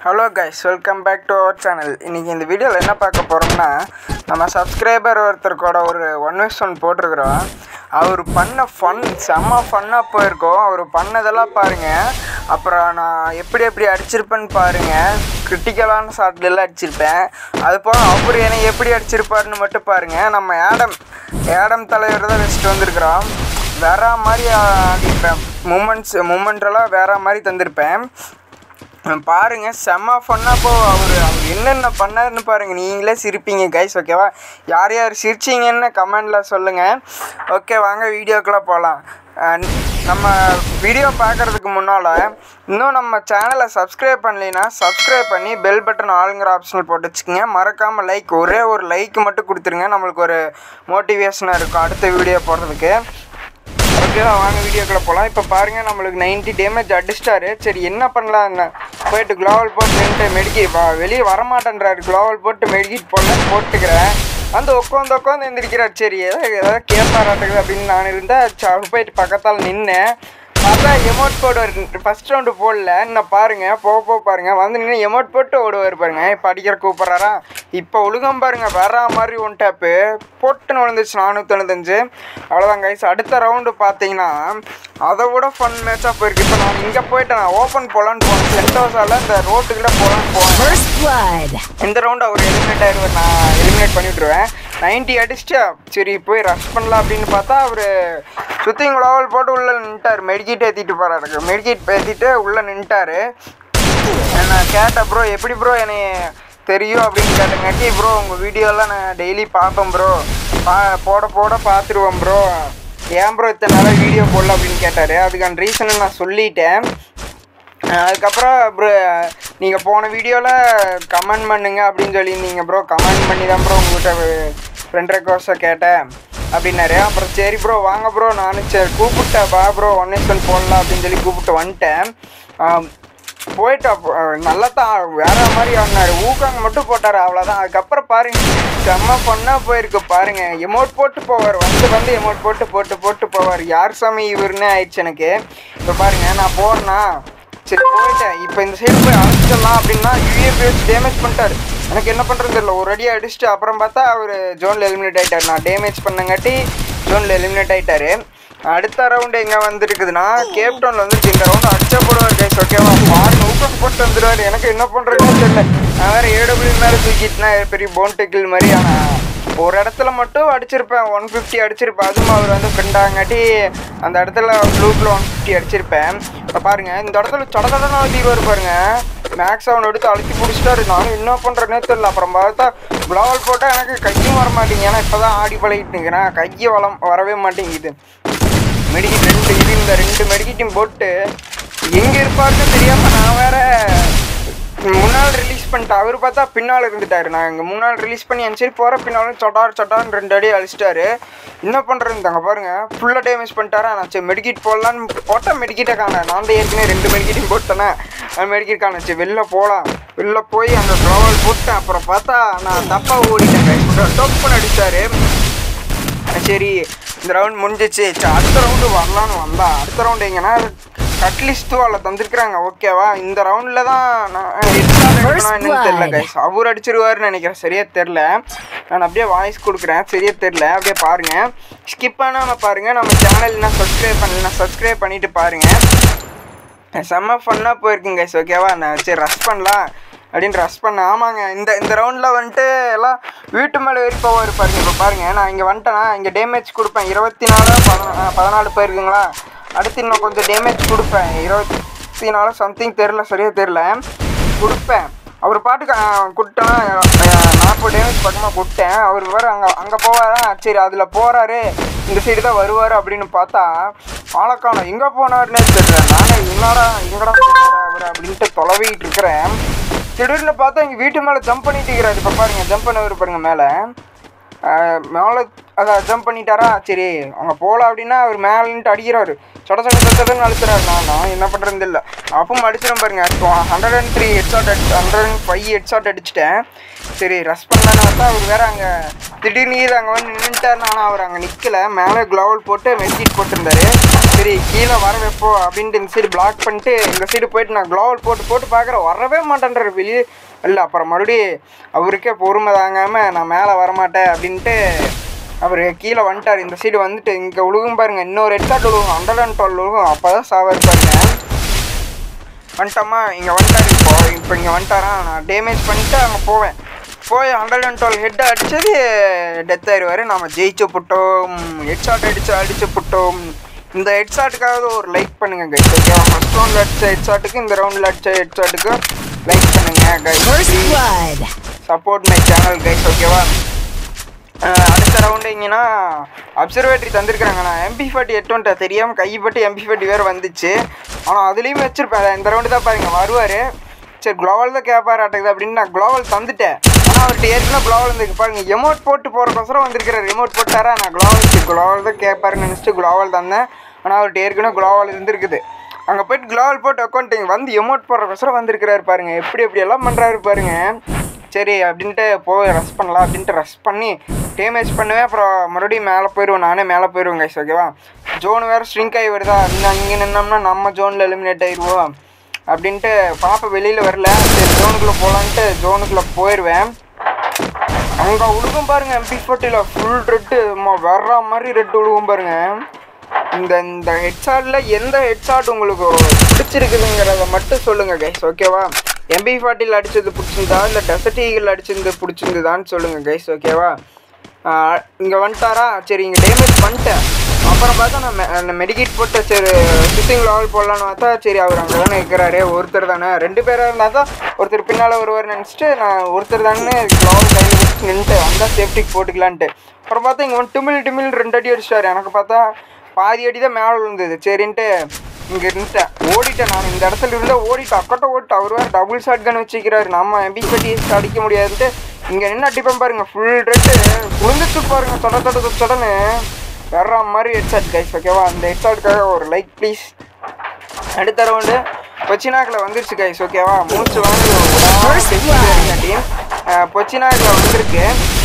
Hello guys welcome back to our channel இன்றைக்கி இந்த வீடியோவில் என்ன பார்க்க போகிறோம்னா நம்ம சப்ஸ்கிரைபர் ஒருத்தர் கூட ஒரு ஒன் விஸ் ஒன் போட்டிருக்கிறோம் அவர் பண்ண ஃபன் செம்ம ஃபன்னாக போயிருக்கோம் அவர் பண்ணதெல்லாம் பாருங்கள் அப்புறம் நான் எப்படி எப்படி அடிச்சிருப்பேன்னு பாருங்கள் கிரிட்டிக்கலான ஷாட்லாம் அடிச்சிருப்பேன் அது போக அவர் என்னை எப்படி அடிச்சிருப்பாருன்னு மட்டும் பாருங்கள் நம்ம ஆடம் ஆடம் தலைவர் தான் வச்சுட்டு வந்திருக்கிறோம் வேற மாதிரி ஆடிருப்பேன் மூமெண்ட்ஸ் மூமெண்ட்டெல்லாம் வேற மாதிரி தந்திருப்பேன் பாருங்க செம்ம ஃபன்னா போ அவர் அவர் என்னென்ன பண்ணாருன்னு பாருங்க நீங்களே சிரிப்பீங்க கைஸ் ஓகேவா யார் யார் சிரிச்சிங்கன்னு கமெண்டில் சொல்லுங்கள் ஓகே வாங்க வீடியோக்குள்ளே போகலாம் நம்ம வீடியோ பார்க்குறதுக்கு முன்னால் இன்னும் நம்ம சேனலை சப்ஸ்கிரைப் பண்ணலைன்னா சப்ஸ்கிரைப் பண்ணி பெல் பட்டன் ஆளுங்கிற ஆப்ஷனில் போட்டு வச்சுக்கோங்க மறக்காமல் லைக் ஒரே ஒரு லைக் மட்டும் கொடுத்துருங்க நம்மளுக்கு ஒரு மோட்டிவேஷனாக இருக்கும் அடுத்த வீடியோ போடுறதுக்கு ஓகேவா வாங்க வீடியோக்குள்ள போகலாம் இப்போ பாருங்கள் நம்மளுக்கு 90 டேமேஜ் அடிச்சிட்டாரு சரி என்ன பண்ணலாம் என்ன போயிட்டு குளோவல் போட்டு நின்றுட்டு மெடிக்கி வெளியே வரமாட்டேன்றாரு குளோவல் போட்டு மெடிக்கிட் போடல போட்டுக்கிறேன் வந்து உட்காந்து உட்காந்து எந்திரிக்கிறார் சரி ஏதாவது ஏதாவது கேட்பாராட்டுக்குது அப்படின்னு நான் இருந்தேன் ச- அவர் போயிட்டு பக்கத்தால் நின்னேன் பார்த்தா எமோட் போடுவார் ஃபர்ஸ்ட் ரவுண்டு போடல இன்னும் பாருங்க போக போக பாருங்க வந்து நின்று எமோட் போட்டு ஓடுவார் பாருங்க இப்போ அடிக்கிற கூப்பிட்றாரா இப்போ ஒழுங்கம் பாருங்க வேற மாதிரி ஒன் டேப்பு போட்டுன்னு விழுந்துச்சு நானூற்றி தொண்ணூத்தஞ்சு அவ்வளோதான் கைஸ் அடுத்த ரவுண்டு பார்த்தீங்கன்னா அதை விட ஃபன் மேட்சாக போயிருக்கு இப்போ நான் இங்கே போயிட்டு நான் ஓப்பன் போகலான்னு போனேன் சென்டோஸால் இந்த ரோட்டுக்குள்ளே போகலான்னு போனேன் First blood. இந்த ரவுண்ட் அவர் எலிமினேட் ஆயிடுவார் நான் எலிமினேட் பண்ணி விட்ருவேன் நைன்ட்டி அடிச்சிட்டா சரி போய் ரஷ் பண்ணலாம் அப்படின்னு பார்த்தா அவர் சுற்றி லெவல் போட்டு உள்ளே நின்ட்டார் மெடிக்கிட் ஏற்றிட்டு போகிறாரு மெடிக்கிட் ஏற்றிட்டு உள்ளே நின்ட்டாரு நான் கேட்டேன் ப்ரோ எப்படி ப்ரோ என்னை தெரியும் அப்படின்னு கேட்டங்காட்டி ப்ரோ உங்கள் வீடியோலாம் நான் டெய்லி பார்ப்பேன் ப்ரோ பா போட போட பார்த்துருவேன் ப்ரோ ஏன் ப்ரோ இத்தனை நாளாக வீடியோ போடல அப்படின்னு கேட்டார் அதுக்கான ரீசனை நான் சொல்லிட்டேன் அஹ் அதுக்கப்புறம் ப்ரோ நீங்கள் போன வீடியோவில் கமெண்ட் பண்ணுங்க அப்படின்னு சொல்லியிருந்தீங்க ப்ரோ கமெண்ட் பண்ணி தான் ப்ரோ உங்கள்கிட்ட ஃப்ரெண்ட் ரெக்வஸ்ட்டை கேட்டேன் அப்படின்னாரு அப்புறம் சரி ப்ரோ வாங்க ப்ரோ நானும் சரி கூப்பிட்டேன் பா ப்ரோ ஒன் எஸ் ஒன் போடலாம் அப்படின்னு சொல்லி கூப்பிட்டு வந்துட்டேன் ஆம், போயிட்டு அப்போ நல்லா தான் வேற மாதிரி ஆடினாரு ஊக்காங்க மட்டும் போட்டார் அவ்வளோதான் அதுக்கப்புறம் பாருங்க செம்ம பொண்ணாக போயிருக்கு பாருங்க எமௌண்ட் போட்டு போவார் வந்து வந்து எமௌண்ட் போட்டு போட்டு போட்டு போவார் யார் சாமி இவருன்னு ஆயிடுச்சு எனக்கு இப்போ பாருங்க நான் போறேன்னா சரி போயிட்டேன் இப்போ இந்த சைடு போய் அழைச்சிடலாம் அப்படின்னா யூஏபி வச்சு டேமேஜ் பண்ணிட்டாரு எனக்கு என்ன பண்ணுறது தெரியல ஒரு அடி அடிச்சுட்டு அப்புறம் பார்த்தா அவர் ஜோனில் எலிமினேட் ஆயிட்டார் நான் டேமேஜ் பண்ணங்காட்டி ஜோனில் எலிமினேட் ஆயிட்டாரு அடுத்த ரவுண்டு எங்கே வந்திருக்குதுன்னா கேப் டவுனில் வந்துருக்கு இந்த ரவுண்டு அடிச்சா போடுவார் கைஸ் ஓகேவா பாருங்க ஊக்கம் போட்டு வந்துடுவார் எனக்கு என்ன பண்ணுறதுன்னு தெரியல நான் வேறு ஏடபிள்யூ மேலே தூக்கிட்டுனா பெரிய போன் டெக்கிள் மாதிரி ஆனால் ஒரு இடத்துல மட்டும் அடிச்சிருப்பேன் ஒன் ஃபிஃப்டி அடிச்சிருப்பேன் அதுவும் அவர் வந்து ஃப்ரெண்டாங்காட்டி அந்த இடத்துல ப்ளூக்கில் ஒன் ஃபிஃப்டி அடிச்சிருப்பேன் இப்போ பாருங்க இந்த இடத்துல சொட சொடனா தீர்வார் பாருங்க மேக்ஸ் அவனை எடுத்து அழுத்தி பிடிச்சிட்டாரு நானும் என்ன பண்ணுறேன்னே தெரியல அப்புறம் பார்த்தா ப்ளவல் போட்டால் எனக்கு கையும் வர மாட்டேங்குது ஏன்னா இப்போ தான் ஆடி பழகிட்டு இருக்கிறேன் கையை வளம் வரவே மாட்டேங்குது மெடிக்கிட் ரெண்டு இது இந்த ரெண்டு மெடிக்கிட்டையும் போட்டு எங்கே இருப்பாருன்னு தெரியாமல் நான் வேற முன்னால் ரிலீஸ் பண்ணிட்டேன் அவர் பார்த்தா பின்னால் இருந்துட்டாரு நான் இங்கே முன்னால் ரிலீஸ் பண்ணி சரி போகிற பின்னாலும் சொட்டார் சொட்டார்னு ரெண்டு அடி அழிச்சிட்டாரு என்ன பண்ணுறதுங்க பாருங்க ஃபுல்லாக டேமேஜ் பண்ணிட்டாரா நான் சரி மெடிக்கிட் போடலான்னு போட்டால் மெடிக்கிட்டே காண நான் தான் ஏற்கனவே ரெண்டு மெடிக்கிட்டையும் போட்டேனே அந்த மெடிக்கிட் காண சரி வெளில போகலாம் வெளில போய் அந்த க்ளோவல் போட்டேன் அப்புறம் பார்த்தா நான் தப்பாக ஓடிட்டேன் டோப் பண்ண அடிச்சாரு சரி இந்த ரவுண்ட் முடிஞ்சிச்சு சரி அடுத்த ரவுண்டு வரலான்னு வந்தா அடுத்த ரவுண்டு எங்கன்னா கட்லிஸ்ட்டும் அதில் தந்திருக்கிறாங்க ஓகேவா இந்த ரவுண்டில் தான் நான் headshot அடிக்கணுமா என்னன்னு தெரியல கைஸ் அவர் அடிச்சிருவாருன்னு நினைக்கிறேன் சரியா தெரில நான் அப்படியே வாய்ஸ் கொடுக்குறேன் சரியா தெரில அப்படியே பாருங்க ஸ்கிப் பண்ணாமல் பாருங்க நம்ம சேனல் என்ன சப்ஸ்கிரைப் பண்ணலன்னா சப்ஸ்கிரைப் பண்ணிட்டு பாருங்க செம்ம ஃபன்னாக போயிருக்குங்க கைஸ் ஓகேவா நான் சரி ரஷ் பண்ணலாம் அப்படின்னு ரஷ் பண்ண ஆமாங்க இந்த இந்த ரவுண்டில் வந்துட்டு எல்லாம் வீட்டு மேலே ஏறி போவார் பாருங்க இப்போ பாருங்க நான் இங்கே வந்துட்டேன்னா இங்கே டேமேஜ் கொடுப்பேன் இருபத்தி நாலு பதினா பதினாலு போயிருக்குங்களா அடுத்து இன்னும் கொஞ்சம் டேமேஜ் கொடுப்பேன் இருபத்தி நாலு சம்திங் தெரில சரியாக தெரில கொடுப்பேன் அவர் பாட்டுக்கு கொடுத்தேன்னா நாற்பது டேமேஜ் பக்கமாக கொடுத்தேன் அவர் வேறு அங்கே அங்கே போவாரா சரி அதில் போகிறாரு இந்த சைடு தான் வருவார் அப்படின்னு பார்த்தா ஆளக்கானம் எங்கே போனாருன்னே தெரியல நானே என்னடா எங்கடா போனாரு அவர் அப்படின்ட்டு தொலைவிட்டு இருக்கிறேன் திடீர்னு பார்த்தா எங்கள் வீட்டு மேலே ஜம்ப் பண்ணிட்டு இருக்கிறாரு இப்போ பாருங்க ஜம்ப் பண்ணவர் பாருங்க மேலே மேலே அதை ஜம்ப் பண்ணிட்டாரா சரி அங்கே போகலாம் அப்படின்னா அவர் மேலே நின்னுட்டு அடிக்கிறாரு சொட சொட சொட சொடன்னு அழுத்துறாரு நான் நான் என்ன பண்ணுறது இல்லை அப்பவும் அடிச்சிடும் பாருங்க இப்போ hundred and three head shot அடி hundred and five head shot அடிச்சிட்டேன் சரி ரஷ் பண்ணலான்னு பார்த்தா அவர் வேற அங்கே திடீர்னு இது அங்கே வந்து நின்றுட்டாருன்னு ஆனால் அவர் அங்கே நிற்கல மேலே க்ளோவல் போட்டு மெஸ்கீட் போட்டிருந்தாரு சரி கீழே வர வைப்போ அப்படின்ட்டு இந்த சைடு பிளாக் பண்ணிட்டு இந்த சைடு போயிட்டு நான் க்ளோவல் போட்டு போட்டு பார்க்குறேன் வரவே மாட்டேன்றாரு வெளியே இல்லை அப்புறம் மறுபடியும் அவருக்கே பொறுமை தாங்காமல் நான் மேலே வரமாட்டேன் அப்படின்ட்டு அவர் கீழே வந்துட்டார் இந்த சைடு வந்துட்டு இங்கே விழுகும் பாருங்க இன்னொரு ஹெட்ஷாட் விழுகும் ஹண்ட்ரட் அண்ட் டுவெல் விழுகும் அப்போ தான் சாவார் பாருங்க வந்துட்டோமா இங்கே வந்துட்டார் இப்போ இப்போ இங்கே வந்துட்டாரா நான் டேமேஜ் பண்ணிட்டு அங்கே போவேன் போய் ஹண்ட்ரட் அண்ட் டுவெல் ஹெட் அடிச்சது டெத் ஆயிடுவார் நாம் ஜெயிச்சு புட்டோம் ஹெட்ஷாட் அடிச்சு அடிச்சு புட்டோம் இந்த ஹெட்ஷாட்டுக்காவது ஒரு லைக் பண்ணுங்க கைஸ் ஓகேவா ஃபர்ஸ்ட் ரவுண்டில் அடிச்ச ஹெட்ஷாட்டுக்கு இந்த ரவுண்டில் அடிச்ச ஹெட்ஷாட்டுக்கு லைக் பண்ணுங்க First guys blood. Support my channel guys ஓகேவா அடுத்த ரவுண்டு இங்கன்னா அப்சர்வேட்டரி தந்திருக்காங்க நான் எம்பி ஃபார்ட்டி எட்டுன்ட்ட தெரியாமல் கைப்பட்டு எம்பி ஃபார்ட்டி வேறு வந்துச்சு ஆனால் அதுலேயும் வச்சிருப்பேன் இந்த ரவுண்டு தான் பாருங்க வருவார் சரி குளோவல் தான் கேட்பார் ஆட்டக்குது அப்படின்னு நான் குளோவல் தந்துட்டேன் ஆனால் அவர்கிட்ட ஏற்கனவே குளோவல் வந்துருக்கு பாருங்க எமோட் போட்டு போகிறக்கோசரம் வந்திருக்கிறார் ரிமோட் போட்டாரா நான் குளோவல் குளோவல் தான் கேட்பாருன்னு நினச்சிட்டு குளோவல் தந்தேன் ஆனால் அவர்கிட்ட ஏற்கனவே குளோவல் இருந்திருக்குது அங்கே போயிட்டு குளோவல் போட்டு உட்காந்துட்டு வந்து எமோட் போடுறக்கோசரம் வந்திருக்கிறாரு பாருங்க எப்படி எப்படி எல்லாம் பண்ணுறாரு பாருங்க சரி அப்படின்ட்டு போய் ரஷ் பண்ணலாம் அப்படின்ட்டு ரஷ் பண்ணி டேமேஜ் பண்ணுவேன் அப்புறம் மறுபடியும் மேலே போயிடுவேன் நானே மேலே போயிடுவேன் கைஸ் ஓகேவா ஜோன் வேறு ஸ்ட்ரிங்க் ஆகி வருதா இன்னும் இங்கே நின்னோம்னா நம்ம ஜோனில் எலிமினேட் ஆயிடுவோம் அப்படின்ட்டு பாப்பா வெளியில் வரல சரி ஜோனுக்குள்ளே போகலான்ட்டு ஜோனுக்குள்ளே போயிடுவேன் அங்கே உழுகும் பாருங்க எம்பி ஃபோர்ட்டியில் ஃபுல் ரெட்டு வர்ற மாதிரி ரெட்டு உழுகும் பாருங்க இந்த இந்த ஹெட்ஷாட்டில் எந்த ஹெட்ஷாட் உங்களுக்கு பிடிச்சிருக்குதுங்கிறத மட்டும் சொல்லுங்கள் கைஸ் ஓகேவா எம்பி ஃபார்ட்டியில் அடித்தது பிடிச்சிருந்தா இல்லை டெசர்ட் ஈகிள் அடிச்சிருந்து பிடிச்சிருந்துதான்னு சொல்லுங்கள் கைஸ் ஓகேவா இங்கே வந்துட்டாரா சரி இங்கே டேமேஜ் பண்ணிட்டேன் அப்புறம் பார்த்தா நான் மெ- அந்த மெடிக்கேட் போட்டு சரி ஷூட்டிங் லெவல் போடலான்னு பார்த்தா சரி அவர் அங்கே தானே இருக்கிறாரு ஒருத்தர் தானே ரெண்டு பேராக இருந்தால் தான் ஒருத்தர் பின்னால் வருவார் நினச்சிட்டு நான் ஒருத்தர் தானே லெவல் கையில் வச்சு நின்றுட்டு வந்தால் சேஃப்டிக்கு போட்டுக்கலான்ட்டு அப்புறம் பார்த்தா இங்கே வந்து டிமில் டிமில் ரெண்டு அடி அடிச்சிட்டாரு எனக்கு பார்த்தா பாதி அடி தான் மேலே விழுந்தது சரின்ட்டு இங்கே இருந்துட்டேன் ஓடிட்டேன் நான் இந்த இடத்துல இருந்தால் ஓடிட்டேன் அக்கட்ட ஓட்டு அவர் வேறு டபுள் ஷாட் கன் வச்சுக்கிறாரு நம்ம எம்பி கட்டி அடிக்க முடியாதுன்ட்டு இங்கே நின்று அடிப்பேன் பாருங்க ஃபுல் ரெட்டு விழுந்துட்டு பாருங்க தொட தொட தொட தொடன்னு வர்ற மாதிரி ஹெட்ஷாட் கைஸ் ஓகேவா அந்த ஹெட்ஷாட்டுக்காக ஒரு லைக் ப்ளீஸ் அடுத்த ரவுண்டு பொச்சினாக்கில் வந்துருச்சு கைஸ் ஓகேவா மூச்சு First blood. வாங்கி பொச்சினாக்கில் வந்திருக்கு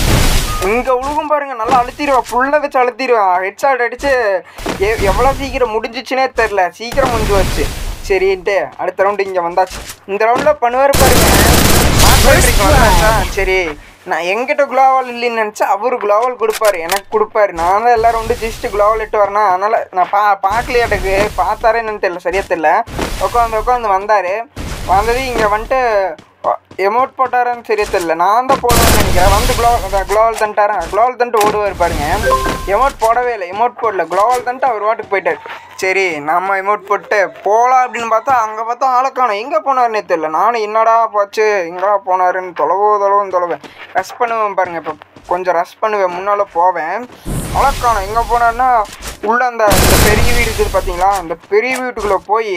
இங்கே உழுகும் பாருங்க நல்லா அழுத்திடுவா ஃபுல்லாக வச்சு அழுத்திடுவான் ஹெட்ஷாட் அடிச்சு எ எவ்வளோ சீக்கிரம் முடிஞ்சிச்சுனே தெரில சீக்கிரம் முடிஞ்சு வச்சு சரின்ட்டு அடுத்த ரவுண்டு இங்கே வந்தாச்சு இந்த ரவுண்டில் பண்ணுவார் பாருங்க மார்க் வந்தாச்சா சரி நான் எங்கிட்ட குளோவால் இல்லைன்னு நினச்சா அவர் குளோவால் கொடுப்பாரு எனக்கு கொடுப்பாரு நான் தான் எல்லாரும் வந்து ஜஸ்ட் குளோவால் இட்டு வரேன்னா அதனால் நான் பா பார்க்கலையாட்டுக்கு பார்த்தாரே என்னன்னு தெரியல சரியா தெரியல உட்காந்து உட்காந்து வந்தார் வந்தது இங்கே வந்துட்டு எமௌண்ட் போட்டாரான்னு சரியா தெரியல நான் தான் போடுவேன்னு நினைக்கிறேன் வந்து குளோ குளோவல் தந்துட்டாரா குளோவல் தந்துட்டு ஓடுவார் பாருங்க எமௌண்ட் போடவே இல்லை எமௌண்ட் போடல குளோவல் தந்துட்டு அவர் வாட்டுக்கு போயிட்டார் சரி நம்ம எமௌண்ட் போட்டு போகலாம் அப்படின்னு பார்த்தா அங்கே பார்த்தா ஆளை காணோம் எங்கே போனாருன்னே தெரியல நானும் என்னடா போச்சு எங்கடா போனாருன்னு தொலைவோ தொலைவும் தொலைவேன் ரஷ் பண்ணுவேன் பாருங்க இப்போ கொஞ்சம் ரஷ் பண்ணுவேன் முன்னால் போவேன் ஆளை காணோம் எங்கே போனாருன்னா உள்ள அந்த அந்த பெரிய வீடு இருக்குது பார்த்தீங்களா அந்த பெரிய வீட்டுக்குள்ளே போய்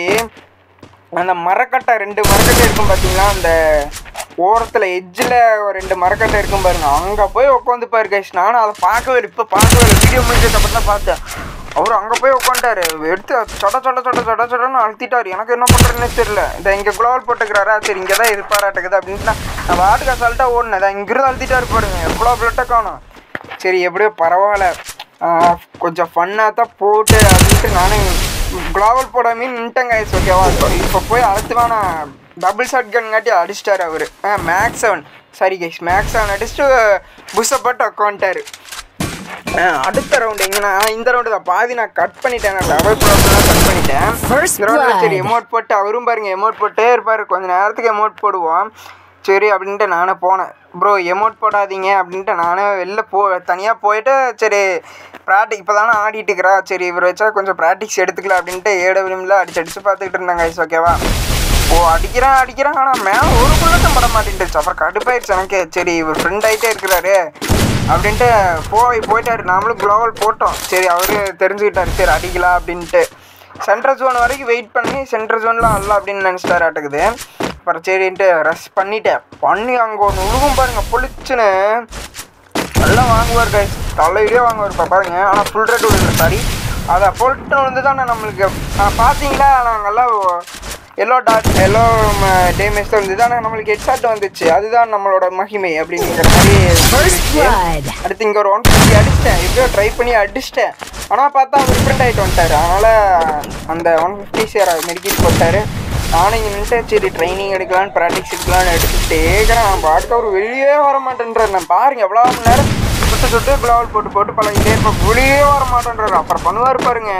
அந்த மரக்கட்டை ரெண்டு மரக்கட்டை இருக்கும் பார்த்தீங்களா அந்த ஓரத்தில் எட்ஜில் ரெண்டு மரக்கட்டை இருக்கும் பாருங்க அங்கே போய் உட்காந்து பாரு கைஸ் நானும் அதை பார்க்கவே இல்லை இப்போ பார்க்கவே இல்லை வீடியோ முடிஞ்சதுக்கு அப்புறம் தான் பார்த்தேன் அவர் அங்கே போய் உட்காந்துட்டாரு எடுத்து சொட சொட சொட சொட சொடன்னு அழுத்திட்டாரு எனக்கு என்ன பண்ணுறதுன்னே தெரியல இந்த இங்கே குளோவல் போட்டுக்கிறாரா சரி இங்கே தான் இருப்பாராட்டுக்குது அப்படின்ட்டு நான் நான் வாட்டுக்கு அசால்ட்டாக ஓடினேன் இதான் இங்கிருந்து அழுத்திட்டாரு பாருங்க எவ்வளோ பிளட்டை காணும் சரி எப்படியோ பரவாயில்ல ஆஹ் கொஞ்சம் ஃபன்னாக தான் போட்டு அப்படின்ட்டு நானும் குளோவல் போடாமே நின்ட்டேன் கைஸ் ஓகேவா இப்போ போய் அடுத்துவான டபுள் ஷாட் கன் காட்டி அடிச்சிட்டாரு அவர் ஆ max seven sorry guys max seven அடிச்சுட்டு புஷ்ஷை போட்டு உட்காந்துட்டாரு அடுத்த ரவுண்டு எங்கன்னா இந்த ரவுண்டு தான் பாதி நான் கட் பண்ணிட்டேன் நான் டபுள் ப்ராப்ளம் கட் பண்ணிட்டேன் First இந்த ரவுண்டில் சரி blood. எமௌண்ட் போட்டு அவரும் பாருங்க எமௌண்ட் போட்டே இருப்பார் கொஞ்ச நேரத்துக்கு எமௌண்ட் போடுவோம் சரி அப்படின்ட்டு நானே போனேன் ப்ரோ எமௌண்ட் போடாதீங்க அப்படின்ட்டு நானே வெளில போ தனியாக போயிட்டு சரி ப்ராக்டிக் இப்போ தானே ஆடிட்டு இருக்கிறா சரி இவர் வச்சா கொஞ்சம் ப்ராக்டிக்ஸ் எடுத்துக்கலாம் அப்படின்ட்டு ஏடபிள்யூமில் அடிச்சு அடிச்சு பார்த்துக்கிட்டு இருந்தேன் கைஸ் ஓகேவா ஓ அடிக்கிறான் அடிக்கிறான் ஆனால் மேலே ஒரு புல்லட்டும் பட மாட்டேன்ட்டுச்சு அப்புறம் கடுப்பாயிருச்சு எனக்கு சரி இவர் ஃப்ரெண்ட் ஆகிட்டே இருக்கிறாரு அப்படின்ட்டு போய் போயிட்டாரு நாமளும் குளோவல் போட்டோம் சரி அவரு தெரிஞ்சுக்கிட்டாரு சரி அடிக்கலாம் அப்படின்ட்டு சென்ட்ரல் ஜோன் வரைக்கும் வெயிட் பண்ணி சென்ட்ரல் ஜோனில் அல்ல அப்படின்னு நினச்சிட்டாரு ஆட்டுக்குது அப்புறம் சரின்ட்டு ரஷ் பண்ணிட்டேன் பண்ணி அங்கே ஒன்று உழுகும் பாருங்க பொழிச்சுன்னு நல்லா வாங்குவார் கைஸ் தலையிலே வாங்குவார் இப்போ பாருங்க ஆனால் ஃபுல் ரேட் விழுது சாரி அதை போட்டு வந்து தானே நம்மளுக்கு ஆ, பார்த்தீங்களா நாங்கள்லாம் எல்லோ டாட் எல்லோ டேமேஜ் தான் வந்து தானே நம்மளுக்கு ஹெட்ஷாட் வந்துச்சு அதுதான் நம்மளோட மகிமை அப்படிங்கிற மாதிரி First இருந்துச்சு. blood. அடுத்து இங்கே ஒரு ஒன் ஃபிஃப்டி அடிச்சிட்டேன் எப்படியோ ட்ரை பண்ணி அடிச்சிட்டேன் ஆனால் பார்த்தா அவர் பிரிண்ட் ஆகிட்டு வந்துட்டார் அதனால் அந்த ஒன் ஃபிஃப்டி சேர் மெடிக்கேட் போட்டார் நானும் இங்கே நின்று சரி ட்ரைனிங் எடுக்கலான்னு ப்ராக்டிஸ் எடுக்கலான்னு எடுத்துக்கிட்டே இருக்கிறேன் நான் பாட்டுக்கு அவர் வெளியே வர மாட்டேன்றார் நான் பாருங்க எவ்வளோ மணி நேரம் சுட்டு சுட்டு குளோவல் போட்டு போட்டு பழகிட்டே இருப்பேன் வெளியே வர மாட்டேன்றாரு அப்புறம் பண்ணுவார் பாருங்க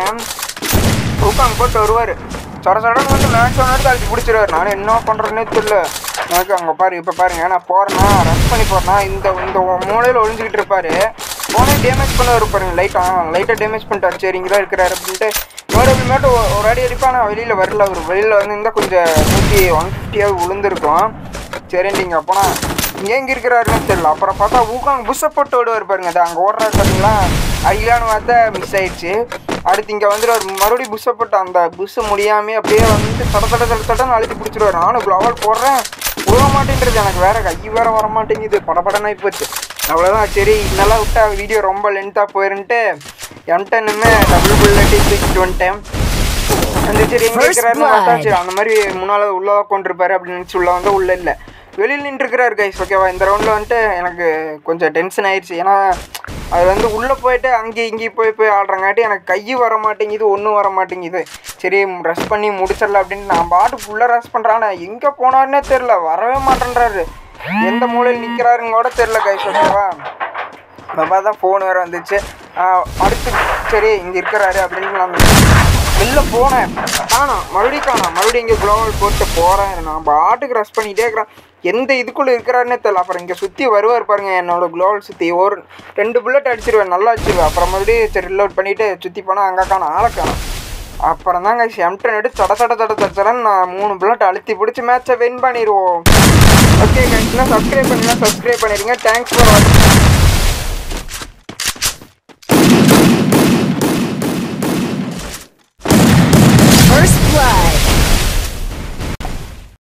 தூக்கம் போட்டு வருவார் சொர சொடன்னு வந்து மேட்ச் ஒன்று கழிச்சு பிடிச்சிருவாரு நான் என்ன பண்ணுறேன்னே தெரியல எனக்கு அங்கே பாரு இப்போ பாருங்க நான் போகிறேன்னா ரஷ் பண்ணி போகிறேன்னா இந்த இந்த மூலையில் ஒளிஞ்சிக்கிட்டு இருப்பாரு போனே டேமேஜ் பண்ணுவார் பாருங்க லைட்டாக லைட்டாக டேமேஜ் பண்ணிட்டாரு சரி இங்கே தான் இருக்கிறாரு அப்படின்ட்டு இன்னொரு மேட்டு ஒரு அடி அடிப்பா நான் வெளியில் வரல அவர் வெளியில் வந்து இருந்தால் கொஞ்சம் நூற்றி ஒன் ஃபிஃப்டியாக விழுந்திருக்கும் சரின்ட்டு இங்கே அப்போனா இங்கே எங்கே இருக்கிறாருன்னு தெரியல அப்புறம் பார்த்தா ஊக்காங்க புஷ்ஷை போட்டு ஓடுவார் பாருங்க அது அங்கே ஓடுறாரு பார்த்தீங்களா அடிக்கலான்னு பார்த்தா மிஸ் ஆயிடுச்சு அடுத்து இங்கே வந்துடுவார் மறுபடியும் புஷ்ஷை போட்டு அந்த புஷ்ஷு முடியாமல் அப்படியே வந்து தட தட தட தடன்னு அழுத்தி பிடிச்சிருவார் நானும் க்ளோவல் போடுறேன் விழ மாட்டேன்றது எனக்கு வேற கை வேற வர மாட்டேங்குது படபடனாகி போச்சு அவ்வளோதான் சரி நல்லா விட்டா வீடியோ ரொம்ப லென்த்தாக போயிருன்ட்டு எம்டனுமே டபுள் புல்லட்டி தூக்கிட்டு வந்துட்டேன் அந்த சரி எங்க First இருக்கிறாருன்னு blood. பார்த்தா சரி அந்த மாதிரி முன்னால உள்ள உட்காந்துருப்பாரு அப்படின்னு நினச்சி உள்ள வந்து உள்ள இல்லை வெளியில் நின்றுருக்கிறாரு கைஸ் ஓகேவா இந்த ரவுண்டில் வந்துட்டு எனக்கு கொஞ்சம் டென்ஷன் ஆயிடுச்சு ஏன்னா அது வந்து உள்ளே போயிட்டு அங்கேயும் இங்கேயும் போய் போய் ஆடுறங்காட்டி எனக்கு கை வர மாட்டேங்குது ஒன்றும் வர மாட்டேங்குது சரி ரஷ் பண்ணி முடிச்சிடல அப்படின்னு நான் பாட்டு ஃபுல்லாக ரஷ் பண்ணுறான் எங்கே போனாருன்னே தெரில வரவே மாட்டேன்றாரு எந்த மூலையில் நிற்கிறாருன்னு கூட தெரில கைஸ் ஓகேவா அப்போ தான் ஃபோன் வேறு வந்துச்சு ஆஹ் அடுத்து சரி இங்கே இருக்கிறாரு அப்படின்னு நான் வெளில போனேன் காணோம் மறுபடியும் காணோம் மறுபடியும் இங்கே குளோவல் போட்டு போகிறேன் நான் பாட்டுக்கு ரஷ் பண்ணிகிட்டே இருக்கிறேன் எந்த இதுக்குள்ளே இருக்கிறாருன்னே தெரியல அப்புறம் இங்கே சுற்றி வருவார் பாருங்க என்னோட குளோவல் சுற்றி ஒரு ரெண்டு புல்லட் அடிச்சிருவேன் நல்லா அடிச்சிருவேன் அப்புறம் மறுபடியும் சரி ரிலோட் பண்ணிவிட்டு சுற்றி போனால் அங்கே காணோம் ஆளை காணோம் அப்புறம் தாங்க எம்டன் எடுத்து தட தட தட தடன்னு நான் மூணு புல்லட் அழுத்தி பிடிச்சி மேட்சை வின் பண்ணிடுவோம் ஓகே கைஸ்னா சப்ஸ்கிரைப் பண்ணுங்க சப்ஸ்கிரைப் பண்ணிடுங்க தேங்க்ஸ் ஃபார் வாட்சிங்